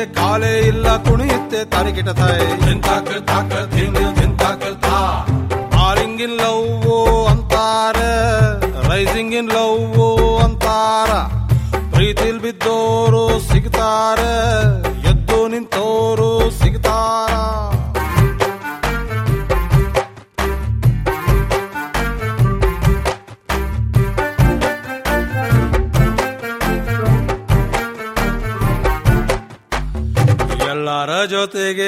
ಕಾಲೇ ಇಲ್ಲ ಕುಣಿಯುತ್ತೆ ತಾರಿಗಿಟ ತಾಯಿ ದಿಂತಾಕ ತಾಕ ಧಿನ್ ದಿಂತಾಕ ತಾ ಆರಿಂಗ್ ಇನ್ ಲವ್ ಅಂತಾರೆ ರೈಸಿಂಗ್ ಇನ್ ಲವ್ ಅಂತಾರ ಪ್ರೀತಿಲ್ ಬಿದ್ದೋರು ಸಿಗ್ತಾರೆ ಎದ್ದು ನಿಂತೋರು ಸಿಗ್ತಾರ ಎಲ್ಲರ ಜೊತೆಗೆ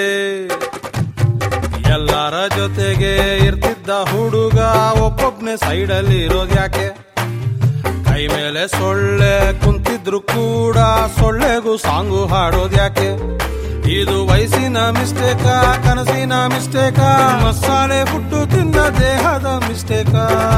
ಎಲ್ಲರ ಜೊತೆಗೆ ಇರ್ತಿದ್ದ ಹುಡುಗ ಒಬ್ಬೊಬ್ನೆ ಸೈಡಲ್ಲಿ ಇರೋದ್ ಯಾಕೆ ಕೈ ಮೇಲೆ ಸೊಳ್ಳೆ ಕುಂತಿದ್ರು ಕೂಡ ಸೊಳ್ಳೆಗೂ ಸಾಂಗು ಹಾಡೋದ್ ಯಾಕೆ ಇದು ವಯಸ್ಸಿನ ಮಿಸ್ಟೇಕ ಕನಸಿನ ಮಿಸ್ಟೇಕ ಮಸಾಲೆ ಫುಡ್ಡು ತಿಂದ ದೇಹದ ಮಿಸ್ಟೇಕ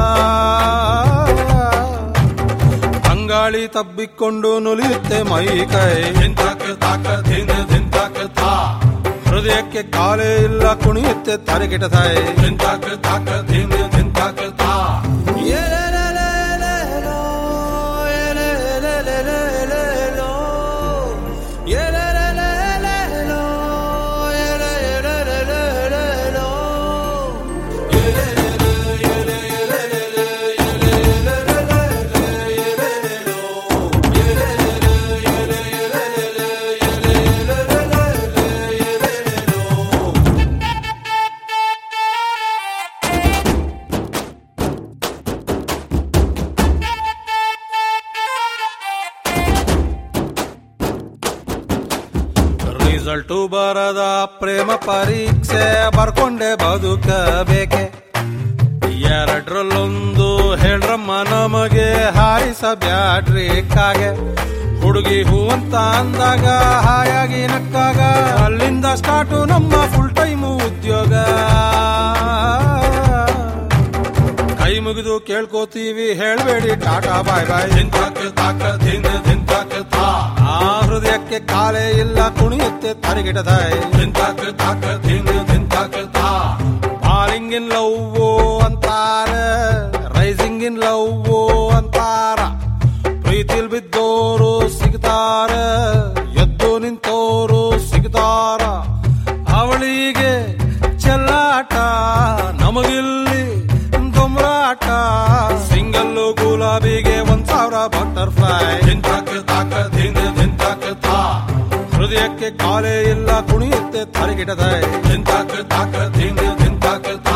ಅಂಗಾಳಿ ತಬ್ಬಿಕೊಂಡು ನುಲಿಯುತ್ತೆ ಮೈ ಕೈ ದಿಂತಾಕ ತಾಕ ಧಿನ್ ದಿಂತಾಕ ತಾ ಹೃದಯಕ್ಕೆ ಕಾಲೇ ಇಲ್ಲ ಕುಣಿಯುತ್ತೆ ತಾರಿಗಿಟ ತಾಯಿ ದಿಂತಾಕ ತಾಕ ಧಿನ್ ದಿಂತಾಕ ತಾ ರಿಸಲ್ಟು ಬರದ ಪ್ರೇಮ ಪರೀಕ್ಷೆ ಬರ್ಕೊಂಡೆ ಬದುಕಬೇಕೆ ಎರಡರಲ್ಲೊಂದು ಹೇಳ್ರಮ್ಮ ನಮಗೆ ಹಾರಿಸ ಬ್ಯಾಡ್ರಿ ಕಾಗೆ ಹುಡುಗಿ ಹೂ ಅಂತ ಅಂದಾಗ ಹಾಯಾಗಿ ನಕ್ಕಾಗ ಅಲ್ಲಿಂದ ಸ್ಟಾರ್ಟು ನಮ್ಮ ಫುಲ್ ಟೈಮು ಉದ್ಯೋಗ ಕೈ ಮುಗಿದು ಕೇಳ್ಕೋತೀವಿ ಹೇಳ್ಬೇಡಿ ಟಾಟಾ ಬಾಯ್ ಬಾಯ್ ದಿಂತಾಕ ತಾಕ ಧಿನ್ ದಿಂತಾಕ ತಾ ಆ ಹೃದಯಕ್ಕೆ ಕಾಲೇ ಇಲ್ಲ ಕುಣಿಯುತ್ತೆ ತರಿಗಿಟ ತಾಯಿ ದಿಂತಾಕ ತಾಕ ಧಿನ್ ದಿಂತಾಕ ತಾ ಫಾಲಿಂಗ್ ಇನ್ ಲವ್ ಅಂತಾರ ರೈಸಿಂಗ್ ಇನ್ ಲವ್ ಅಂತಾರ ಪ್ರೀತಿಲ್ ಬಿದ್ದೋರು ಸಿಗ್ತಾರ ಎದ್ದು ನಿಂತೋರು ಸಿಗ್ತಾರ ಅವಳಿಗೆ ಚೆಲ್ಲಾಟ ನಮಗಿಲ್ಲಿ ದೊಂಬ್ರಾಟ ಸಿಂಗಲ್ಲು ಗುಲಾಬಿಗೆ ಒಂದ್ ಸಾವಿರ ಬಟರ್ಫ್ಲೈ ದಿಂತಾಕ ತಾಕ ಧಿನ್ ದಿಂತಾಕ ತಾ ಹೃದಯಕ್ಕೆ ಕಾಲೇ ಇಲ್ಲ ಕುಣಿಯುತ್ತೆ ತರಿಗಿಟದ ದಿಂತಾಕ ತಾಕ ಧಿನ್ ದಿಂತಾಕ ತಾ